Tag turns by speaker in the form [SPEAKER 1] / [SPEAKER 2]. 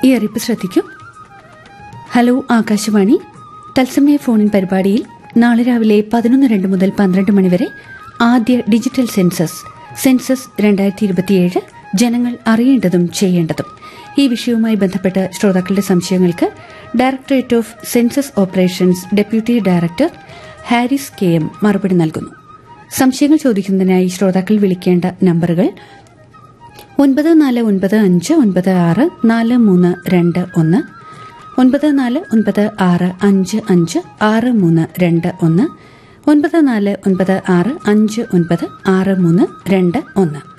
[SPEAKER 1] ഈ അറിയിപ്പ് ശ്രദ്ധിക്കൂ ഹലോ ആകാശവാണി തത്സമയ ഫോണിൻ പരിപാടിയിൽ നാളെ രാവിലെ പതിനൊന്ന് രണ്ട് മുതൽ പന്ത്രണ്ട് മണിവരെ ആദ്യ ഡിജിറ്റൽ സെൻസസ് സെൻസസ് രണ്ടായിരത്തി ഇരുപത്തിയേഴ് ജനങ്ങൾ അറിയേണ്ടതും ചെയ്യേണ്ടതും ഈ വിഷയവുമായി ബന്ധപ്പെട്ട് ശ്രോതാക്കളുടെ സംശയങ്ങൾക്ക് directorate of census operations deputy director Haris K M മറുപടി നൽകുന്നു സംശയങ്ങൾ ചോദിക്കുന്നതിനായി ശ്രോതാക്കൾ വിളിക്കേണ്ട നമ്പറുകൾ ഒൻപത് നാല് ഒൻപത് അഞ്ച് ഒൻപത് ആറ് നാല് മൂന്ന് രണ്ട് ഒന്ന് ഒൻപത് നാല് ഒൻപത് ആറ് അഞ്ച് അഞ്ച് ആറ് മൂന്ന് രണ്ട് ഒന്ന് ഒൻപത് നാല് ഒൻപത് ആറ് അഞ്ച് ഒൻപത് ആറ് മൂന്ന് രണ്ട് ഒന്ന്